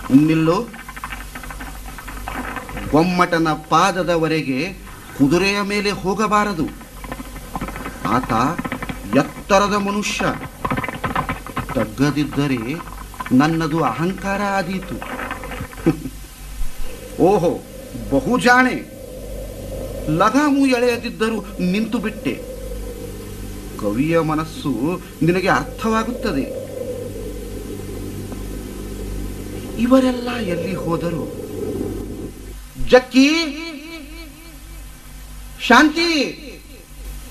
ನಿಲ್ಲು ಗೊಮ್ಮಟನ ಪಾದದವರೆಗೆ ಕುದುರೆಯ ಮೇಲೆ ಹೋಗಬಾರದು ಆತ ಎತ್ತರದ ಮನುಷ್ಯ ತಗ್ಗದಿದ್ದರೆ ನನ್ನದು ಅಹಂಕಾರ ಆದೀತು ಓಹೋ ಬಹು ಜಾಣೆ ಲಗಾಮು ಎಳೆಯದಿದ್ದರೂ ನಿಂತು ಬಿಟ್ಟೆ ಕವಿಯ ಮನಸ್ಸು ನಿನಗೆ ಅರ್ಥವಾಗುತ್ತದೆ ಇವರೆಲ್ಲ ಎಲ್ಲಿ ಹೋದರು ಜಕ್ಕಿ ಶಾಂತಿ